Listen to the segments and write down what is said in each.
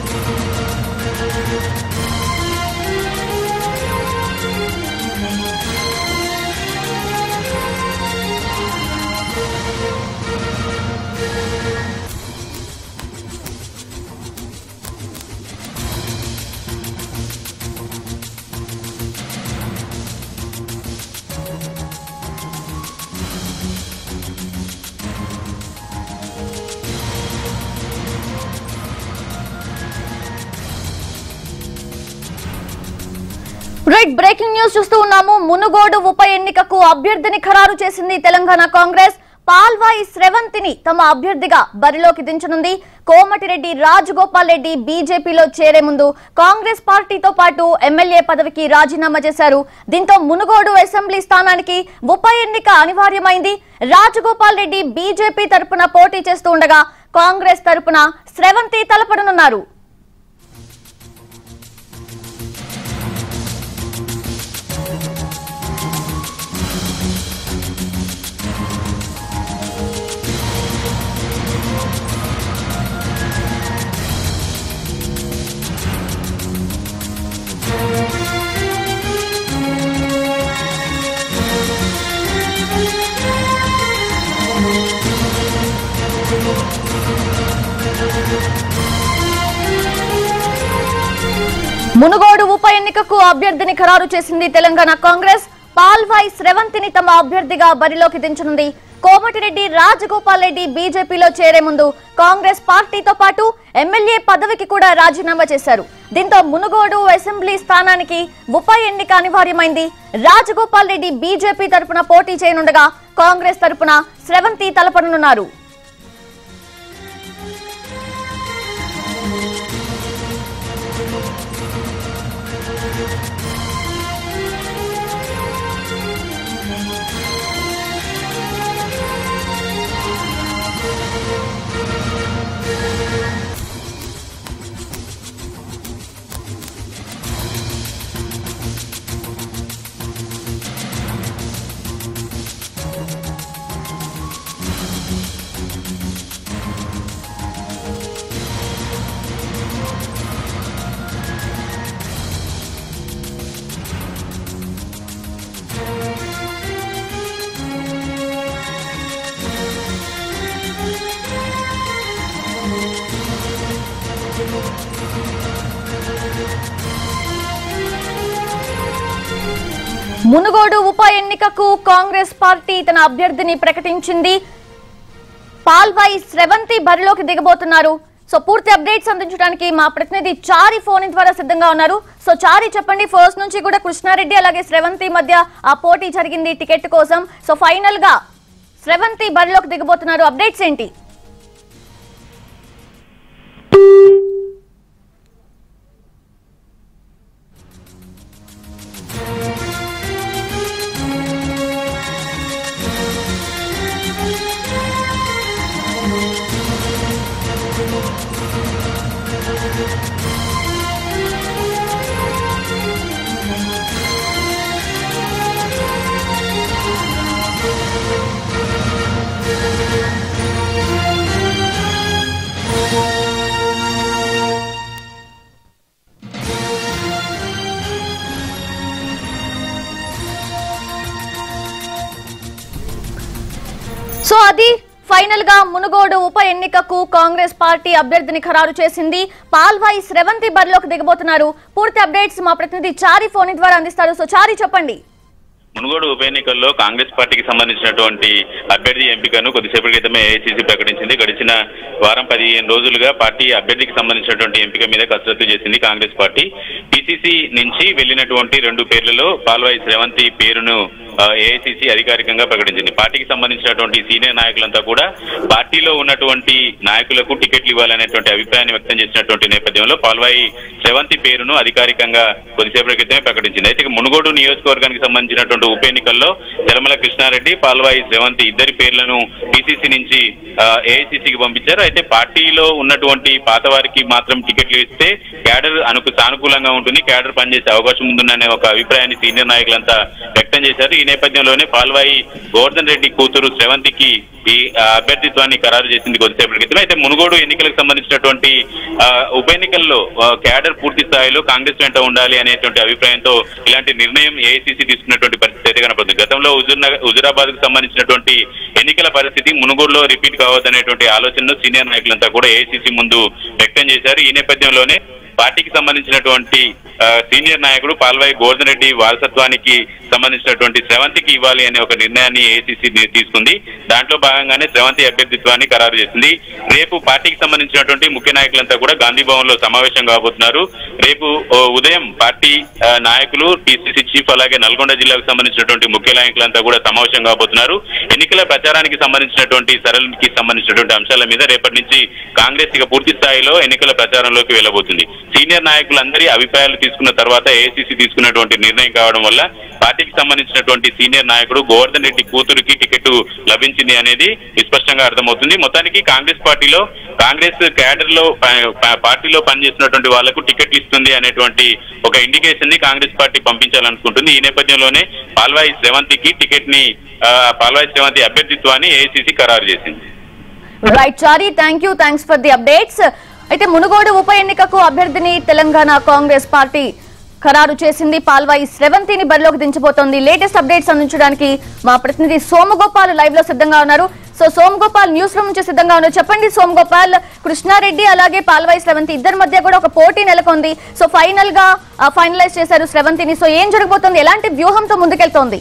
right breaking news చూస్తూ ఉన్నాము మునుగోడు ఉప ఎన్నికకు అభ్యర్థిని ఖరారు చేసింది తెలంగాణ కాంగ్రెస్ పాల్వాయి స్రవంతిని తమ అభ్యర్థిగా బరిలోకి దించనుంది కోమటిరెడ్డి రాజగోపాల్ రెడ్డి బీజేపీలో చేరే ముందు కాంగ్రెస్ పార్టీతో పాటు ఎమ్మెల్యే పదవికి రాజీనామా చేశారు దీంతో మునుగోడు అసెంబ్లీ స్థానానికి ఉప ఎన్నిక అనివార్యమైంది రాజగోపాల్ రెడ్డి బీజేపీ తరపున పోటీ చేస్తూ ఉండగా కాంగ్రెస్ తరపున స్రవంతి తలపడనున్నారు మునుగోడు ఉప ఎన్నికకు అభ్యర్థిని ఖరారు చేసింది తెలంగాణ కాంగ్రెస్ పాల్వాయి స్రవంతిని తమ అభ్యర్థిగా బరిలోకి దించనుంది కోమటిరెడ్డి రాజగోపాల్ రెడ్డి బీజేపీలో చేరే ముందు కాంగ్రెస్ పార్టీతో పాటు ఎమ్మెల్యే పదవికి కూడా రాజీనామా చేశారు దీంతో మునుగోడు అసెంబ్లీ స్థానానికి ఉప ఎన్నిక అనివార్యమైంది రాజగోపాల్ రెడ్డి బీజేపీ తరపున పోటీ చేయనుండగా కాంగ్రెస్ తరపున స్రవంతి తలపడనున్నారు మునుగోడు ఉప ఎన్నికకు కాంగ్రెస్ పార్టీ తన అభ్యర్థిని ప్రకటించింది పాల్వాయి స్రవంతి బరిలోకి దిగబోతున్నారు సో పూర్తి అప్డేట్స్ అందించడానికి మా ప్రతినిధి చారి ఫోన్ ఇన్ ద్వారా సిద్ధంగా ఉన్నారు సో చారి చెప్పండి ఫస్ట్ నుంచి కూడా కృష్ణారెడ్డి అలాగే స్రవంతి మధ్య ఆ పోటీ జరిగింది టికెట్ కోసం సో ఫైనల్ గా స్రవంతి బరిలోకి దిగబోతున్నారు అప్డేట్స్ ఏంటి సో అది ఫైనల్ గా మునుగోడు ఉప ఎన్నికకు కాంగ్రెస్ పార్టీ అభ్యర్థిని ఖరారు చేసింది పాల్వాయి స్రవంతి బరిలోకి దిగబోతున్నారు పూర్తి అప్డేట్స్ మా ప్రతినిధి చారి ఫోన్ ద్వారా అందిస్తారు సో చారి చెప్పండి మునుగోడు ఉప ఎన్నికల్లో కాంగ్రెస్ పార్టీకి సంబంధించినటువంటి అభ్యర్థి ఎంపికను కొద్దిసేపటి క్రితమే ఏఐసీసీ ప్రకటించింది గడిచిన వారం పదిహేను రోజులుగా పార్టీ అభ్యర్థికి సంబంధించినటువంటి ఎంపిక మీద కసరత్తు చేసింది కాంగ్రెస్ పార్టీ పిసిసి నుంచి వెళ్లినటువంటి రెండు పేర్లలో పాల్వాయి శ్రవంతి పేరును ఏఐసిసి అధికారికంగా ప్రకటించింది పార్టీకి సంబంధించినటువంటి సీనియర్ నాయకులంతా కూడా పార్టీలో ఉన్నటువంటి నాయకులకు టికెట్లు ఇవ్వాలనేటువంటి అభిప్రాయాన్ని వ్యక్తం చేసినటువంటి నేపథ్యంలో పాల్వాయి శ్రవంతి పేరును అధికారికంగా కొద్దిసేపటి క్రితమే ప్రకటించింది అయితే ఇక మునుగోడు నియోజకవర్గానికి సంబంధించినటువంటి ఉప ఎన్నికల్లో తెలమల కృష్ణారెడ్డి పాల్వాయి శ్రవంతి ఇద్దరి పేర్లను పిసిసి నుంచి ఏఐసిసికి పంపించారు అయితే పార్టీలో ఉన్నటువంటి పాత వారికి మాత్రం టికెట్లు ఇస్తే క్యాడర్ అనుకు సానుకూలంగా ఉంటుంది క్యాడర్ పనిచేసే అవకాశం ఉంటుందనే ఒక అభిప్రాయాన్ని సీనియర్ నాయకులంతా వ్యక్తం చేశారు ఈ నేపథ్యంలోనే పాల్వాయి గోవర్ధన్ రెడ్డి కూతురు శ్రవంతికి ఈ ఆ, అభ్యర్థిత్వాన్ని ఖరారు చేసింది కొద్దిసేపటి క్రితం అయితే మునుగోడు ఎన్నికలకు సంబంధించినటువంటి ఆ, ఉప ఎన్నికల్లో ఆ, క్యాడర్ పూర్తి స్థాయిలో కాంగ్రెస్ వెంట ఉండాలి అనేటువంటి అభిప్రాయంతో ఇలాంటి నిర్ణయం ఏఐసీసీ తీసుకున్నటువంటి పరిస్థితి అయితే కనపడుతుంది గతంలో హుజూర్ నగర్ హుజూరాబాద్ కు సంబంధించినటువంటి ఎన్నికల పరిస్థితి మునుగోడులో రిపీట్ కావద్దనేటువంటి ఆలోచనను సీనియర్ నాయకులంతా కూడా ఏఐసీసీ ముందు వ్యక్తం చేశారు ఈ నేపథ్యంలోనే పార్టీకి సంబంధించినటువంటి ఆ, సీనియర్ నాయకుడు పాల్వాయి గోవర్ధన్ రెడ్డి వారసత్వానికి సంబంధించినటువంటి స్రవంతికి ఇవ్వాలి అనే ఒక నిర్ణయాన్ని ఏఐసీసీ తీసుకుంది దాంట్లో భాగంగానే స్రవంతి అభ్యర్థిత్వాన్ని ఖరారు చేసింది రేపు పార్టీకి సంబంధించినటువంటి ముఖ్య నాయకులంతా కూడా గాంధీ భవన్ లో సమావేశం కాబోతున్నారు రేపు ఓ, ఉదయం పార్టీ ఆ, నాయకులు టీసీసీ చీఫ్ అలాగే నల్గొండ జిల్లాకు సంబంధించినటువంటి ముఖ్య నాయకులంతా కూడా సమావేశం కాబోతున్నారు ఎన్నికల ప్రచారానికి సంబంధించినటువంటి సరళికి సంబంధించినటువంటి అంశాల మీద రేపటి నుంచి కాంగ్రెస్ ఇక పూర్తి స్థాయిలో ఎన్నికల ప్రచారంలోకి వెళ్ళబోతుంది సీనియర్ నాయకులందరి అభిప్రాయాలు తీసుకున్న తర్వాత ఏఐసీసీ తీసుకున్నటువంటి నిర్ణయం కావడం వల్ల పార్టీకి సంబంధించినటువంటి సీనియర్ నాయకుడు గోవర్ధన్ రెడ్డి కూతురికి టికెట్ లభించింది అనేది విస్పష్టంగా అర్థమవుతుంది మొత్తానికి కాంగ్రెస్ పార్టీలో కాంగ్రెస్ క్యాడర్ లో ప- ప- పార్టీలో పనిచేస్తున్నటువంటి వాళ్లకు టికెట్లు ఇస్తుంది అనేటువంటి ఒక ఇండికేషన్ ని కాంగ్రెస్ పార్టీ పంపించాలనుకుంటుంది ఈ నేపథ్యంలోనే పాల్వాయి శ్రవంతికి టికెట్ ని ఆ, పాల్వాయి శ్రవంతి అభ్యర్థిత్వాన్ని ఏఐసీసీ ఖరారు చేసింది right Chari thank you thanks for the updates అయితే మునుగోడు ఉప ఎన్నికకు అభ్యర్థిని తెలంగాణ కాంగ్రెస్ పార్టీ ఖరారు చేసింది పాల్వాయి శ్రవంతిని బరిలోకి దించబోతోంది లేటెస్ట్ అప్డేట్స్ అందించడానికి మా ప్రతినిధి సోమగోపాల్ లైవ్ లో సిద్ధంగా ఉన్నారు సో సోమగోపాల్ న్యూస్ రూమ్ నుంచి సిద్ధంగా ఉన్నారు చెప్పండి సోమగోపాల్ కృష్ణారెడ్డి అలాగే పాల్వాయి శ్రవంతి ఇద్దరి మధ్య కూడా ఒక పోటీ నెలకొంది సో ఫైనల్ గా ఫైనలైజ్ చేశారు శ్రవంతిని సో ఏం జరగబోతోంది ఎలాంటి వ్యూహంతో ముందుకెళ్తోంది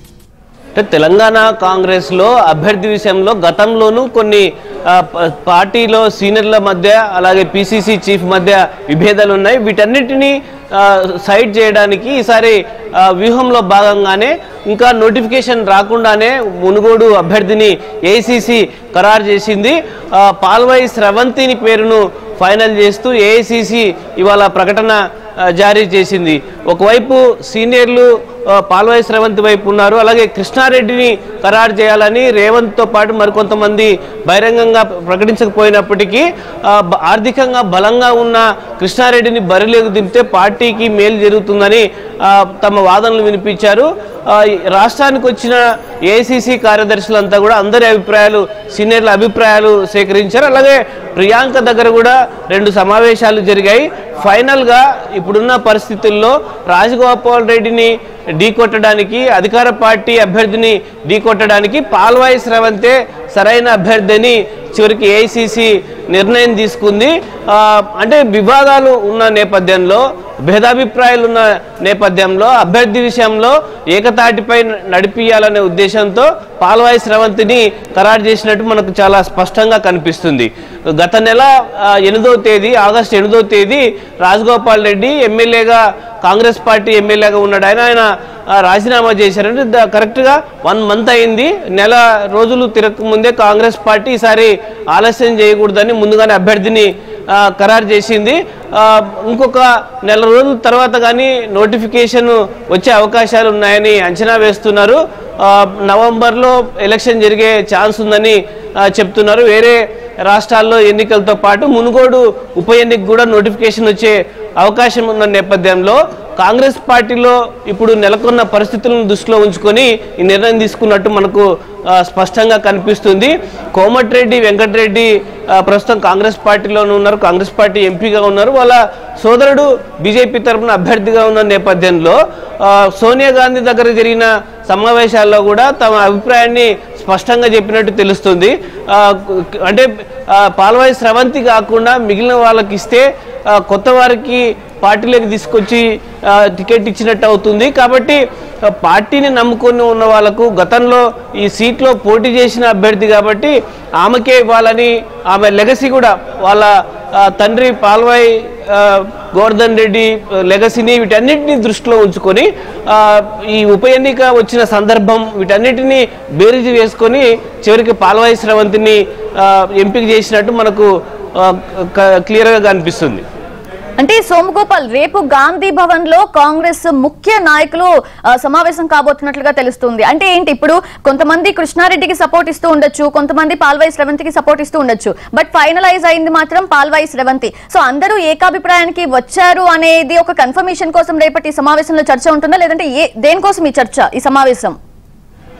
అంటే తెలంగాణ కాంగ్రెస్లో అభ్యర్థి విషయంలో గతంలోనూ కొన్ని ఆ, ప- పార్టీలో సీనియర్ల మధ్య అలాగే పిసిసి చీఫ్ మధ్య విభేదాలు ఉన్నాయి వీటన్నిటినీ ఆ, సైడ్ చేయడానికి ఈసారి ఆ, వ్యూహంలో భాగంగానే ఇంకా నోటిఫికేషన్ రాకుండానే మునుగోడు అభ్యర్థిని ఏఐసిసి ఖరారు చేసింది ఆ, పాల్వాయి స్రవంతిని పేరును ఫైనల్ చేస్తూ ఏఐసిసి ఇవాళ ప్రకటన ఆ, జారీ చేసింది ఒకవైపు సీనియర్లు ఆ, పాల్వాయి శ్రవంతి వైపు ఉన్నారు అలాగే కృష్ణారెడ్డిని ఖరారు చేయాలని రేవంత్తో పాటు మరికొంతమంది బహిరంగంగా ప్రకటించకపోయినప్పటికీ ఆ, బ- ఆర్థికంగా బలంగా ఉన్న కృష్ణారెడ్డిని బరిలోకి దింపితే పార్టీకి మేలు జరుగుతుందని ఆ, తమ వాదనలు వినిపించారు ఆ, ఈ రాష్ట్రానికి వచ్చిన ఏఐసిసి కార్యదర్శులంతా కూడా అందరి అభిప్రాయాలు సీనియర్ల అభిప్రాయాలు సేకరించారు అలాగే ప్రియాంక దగ్గర కూడా రెండు సమావేశాలు జరిగాయి ఫైనల్గా ఇప్పుడున్న పరిస్థితుల్లో రాజగోపాల్ రెడ్డిని ఢీకొట్టడానికి అధికార పార్టీ అభ్యర్థిని ఢీకొట్టడానికి పాల్వాయి స్రవంతే సరైన అభ్యర్థిని చివరికి ఏఐసిసి నిర్ణయం తీసుకుంది ఆ, అంటే వివాదాలు ఉన్న నేపథ్యంలో భేదాభిప్రాయాలు ఉన్న నేపథ్యంలో అభ్యర్థి విషయంలో ఏకతాటిపై నడిపియాలనే ఉద్దేశంతో పాల్వాయి స్రవంతిని ఖరారు చేసినట్టు మనకు చాలా స్పష్టంగా కనిపిస్తుంది గత నెల ఆ, ఎనిమిదో తేదీ ఆగస్టు ఎనిమిదో తేదీ రాజగోపాల్ రెడ్డి ఎమ్మెల్యేగా కాంగ్రెస్ పార్టీ ఎమ్మెల్యేగా ఉన్నాడు ఆయన ఆయన ఆ, రాజీనామా చేశారంటే ద- కరెక్ట్గా వన్ మంత్ అయింది నెల రోజులు తిరగక ముందే కాంగ్రెస్ పార్టీ ఈసారి ఆలస్యం చేయకూడదని ముందుగానే అభ్యర్థిని ఆ, ఖరారు చేసింది ఆ, ఇంకొక నెల రోజుల తర్వాత కానీ నోటిఫికేషన్ వచ్చే అవకాశాలు ఉన్నాయని అంచనా వేస్తున్నారు ఆ, నవంబర్లో ఎలక్షన్ జరిగే ఛాన్స్ ఉందని ఆ, చెప్తున్నారు వేరే రాష్ట్రాల్లో ఎన్నికలతో పాటు మునుగోడు ఉప ఎన్నిక కూడా నోటిఫికేషన్ వచ్చే అవకాశం ఉన్న నేపథ్యంలో కాంగ్రెస్ పార్టీలో ఇప్పుడు నెలకొన్న పరిస్థితులను దృష్టిలో ఉంచుకొని ఈ నిర్ణయం తీసుకున్నట్టు మనకు ఆ, స్పష్టంగా కనిపిస్తుంది కోమటిరెడ్డి వెంకటరెడ్డి ఆ, ప్రస్తుతం కాంగ్రెస్ పార్టీలోనే ఉన్నారు కాంగ్రెస్ పార్టీ ఎంపీగా ఉన్నారు వాళ్ళ సోదరుడు బీజేపీ తరఫున అభ్యర్థిగా ఉన్న నేపథ్యంలో ఆ, సోనియా గాంధీ దగ్గర జరిగిన సమావేశాల్లో కూడా తమ అభిప్రాయాన్ని స్పష్టంగా చెప్పినట్టు తెలుస్తుంది ఆ, అంటే ఆ, పాల్వాయి స్రవంతి కాకుండా మిగిలిన వాళ్ళకి ఇస్తే ఆ, కొత్త వారికి పార్టీలోకి తీసుకొచ్చి ఆ, టికెట్ ఇచ్చినట్టు అవుతుంది కాబట్టి ఆ, పార్టీని నమ్ముకొని ఉన్న వాళ్ళకు గతంలో ఈ సీట్లో పోటీ చేసిన అభ్యర్థి కాబట్టి ఆమెకే ఇవ్వాలని ఆమె లెగసీ కూడా వాళ్ళ ఆ, తండ్రి పాల్వాయి ఆ, గోవర్ధన్ రెడ్డి ఆ, లెగసీని వీటన్నిటిని దృష్టిలో ఉంచుకొని ఆ, ఈ ఉప ఎన్నిక వచ్చిన సందర్భం వీటన్నిటిని బేరీజు వేసుకొని చివరికి పాల్వాయి స్రవంతిని ఆ, ఎంపిక చేసినట్టు మనకు ఆ, క- క్లియర్గా కనిపిస్తుంది అంటే సోమగోపాల్ రేపు గాంధీ భవన్ లో కాంగ్రెస్ ముఖ్య నాయకులు ఆ, సమావేశం కాబోతున్నట్లుగా తెలుస్తుంది అంటే ఏంటి ఇప్పుడు కొంతమంది కృష్ణారెడ్డికి సపోర్ట్ ఇస్తూ ఉండొచ్చు కొంతమంది పాల్వాయి శ్రవంతికి సపోర్ట్ ఇస్తూ ఉండొచ్చు బట్ ఫైనలైజ్ అయింది మాత్రం పాల్వాయి శ్రవంతి సో అందరూ ఏకాభిప్రాయానికి వచ్చారు అనేది ఒక కన్ఫర్మేషన్ కోసం రేపటి ఈ సమావేశంలో చర్చ ఉంటుందా లేదంటే ఏ దేనికోసం ఈ చర్చ ఈ సమావేశం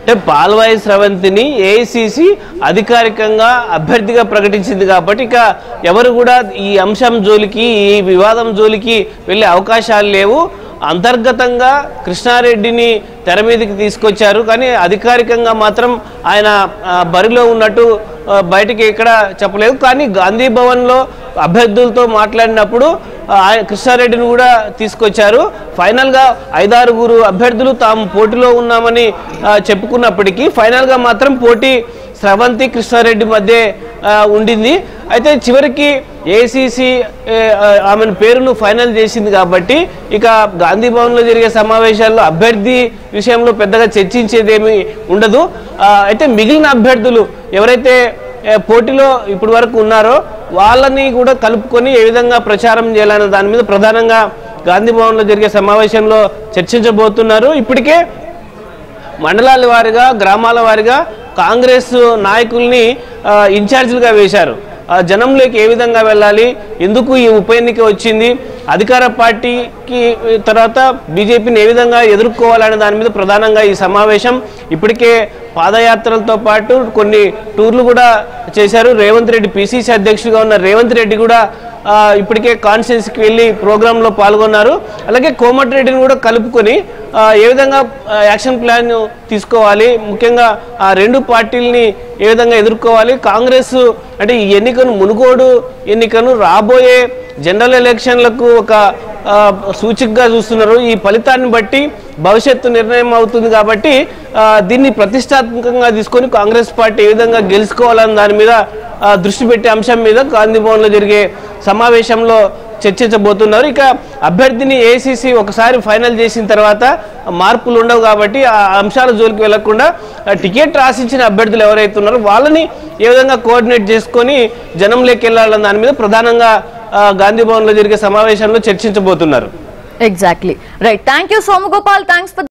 అంటే పాల్వాయి స్రవంతిని ఏఐసిసి అధికారికంగా అభ్యర్థిగా ప్రకటించింది కాబట్టి ఇక ఎవరు కూడా ఈ అంశం జోలికి ఈ వివాదం జోలికి వెళ్ళే అవకాశాలు లేవు అంతర్గతంగా కృష్ణారెడ్డిని తెర మీదకి తీసుకొచ్చారు కానీ అధికారికంగా మాత్రం ఆయన ఆ, బరిలో ఉన్నట్టు ఆ, బయటికి ఎక్కడ చెప్పలేదు కానీ గాంధీ భవన్లో అభ్యర్థులతో మాట్లాడినప్పుడు ఆ, ఆయన కృష్ణారెడ్డిని కూడా తీసుకొచ్చారు ఫైనల్గా ఐదారుగురు అభ్యర్థులు తాము పోటీలో ఉన్నామని ఆ, చెప్పుకున్నప్పటికీ ఫైనల్గా మాత్రం పోటీ స్రవంతి కృష్ణారెడ్డి మధ్య ఆ, ఉండింది అయితే చివరికి ఏసీసీ ఆమెను పేరును ఫైనల్ చేసింది కాబట్టి ఇక గాంధీ భవన్లో జరిగే సమావేశాల్లో అభ్యర్థి విషయంలో పెద్దగా చర్చించేదేమీ ఉండదు ఆ, అయితే మిగిలిన అభ్యర్థులు ఎవరైతే ఏ, పోటీలో ఇప్పటి వరకు ఉన్నారో వాళ్ళని కూడా కలుపుకొని ఏ విధంగా ప్రచారం చేయాలనే దాని మీద ప్రధానంగా గాంధీ భవన్లో జరిగే సమావేశంలో చర్చించబోతున్నారు ఇప్పటికే మండలాల వారిగా గ్రామాల వారిగా కాంగ్రెస్ నాయకుల్ని ఆ, ఇన్ఛార్జీలుగా వేశారు ఆ, జనంలోకి ఏ విధంగా వెళ్ళాలి ఎందుకు ఈ ఉప ఎన్నిక వచ్చింది అధికార పార్టీకి తర్వాత బీజేపీని ఏ విధంగా ఎదుర్కోవాలనే దాని మీద ప్రధానంగా ఈ సమావేశం ఇప్పటికే పాదయాత్రలతో పాటు కొన్ని టూర్లు కూడా చేశారు రేవంత్ రెడ్డి పిసిసి అధ్యక్షుడిగా ఉన్న రేవంత్ రెడ్డి కూడా ఆ, ఇప్పటికే కాన్ఫరెన్స్కి వెళ్ళి ప్రోగ్రాంలో పాల్గొన్నారు అలాగే కోమటిరెడ్డిని కూడా కలుపుకొని ఆ, ఏ విధంగా ఆ, యాక్షన్ ప్లాన్ తీసుకోవాలి ముఖ్యంగా ఆ రెండు పార్టీలని ఏ విధంగా ఎదుర్కోవాలి కాంగ్రెస్ అంటే ఈ ఎన్నికను మునుగోడు ఎన్నికను రాబోయే జనరల్ ఎలక్షన్లకు ఒక ఆ, సూచికగా చూస్తున్నారు ఈ ఫలితాన్ని బట్టి భవిష్యత్తు నిర్ణయం అవుతుంది కాబట్టి ఆ, దీన్ని ప్రతిష్టాత్మకంగా తీసుకొని కాంగ్రెస్ పార్టీ ఏ విధంగా గెలుచుకోవాలన్న దాని మీద ఆ, దృష్టి పెట్టే అంశం మీద గాంధీ భవన్లో జరిగే సమావేశంలో చర్చించబోతున్నారు ఇక అభ్యర్థిని ఏసీసీ ఒకసారి ఫైనల్ చేసిన తర్వాత మార్పులు ఉండవు కాబట్టి ఆ అంశాల జోలికి వెళ్లకుండా ఆ టికెట్ రాసించిన అభ్యర్థులు ఎవరైతే ఉన్నారో వాళ్ళని ఏ విధంగా కోఆర్డినేట్ చేసుకొని జనంలోకి వెళ్ళాలన్న దాని మీద ప్రధానంగా ఆ, గాంధీ భవన్లో జరిగే సమావేశంలో చర్చించబోతున్నారు exactly right thank you Somagopal thanks for